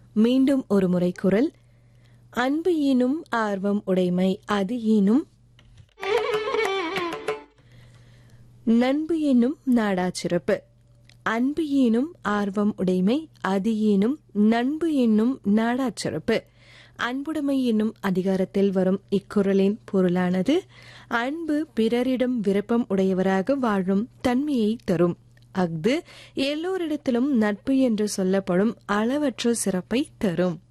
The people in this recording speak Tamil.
மீண்டும் ஒரு முறை குரல் அன்பு ஈனும் ஆர்வம் உடைமை அது ஈனும் நண்பு என்னும் நாடாச்சிறப்பு அன்பு ஈனும் ஆர்வம் உடைமை அது ஈனும் நண்பு என்னும் நாடாச்சிறப்பு அன்புடைமை என்னும் அதிகாரத்தில் வரும் இக்குறளின் பொருளானது அன்பு பிறரிடம் விருப்பம் உடையவராக வாழும் தன்மையை தரும் அஃது எல்லோரிடத்திலும் நட்பு என்று சொல்லப்படும் அளவற்ற சிறப்பை தரும்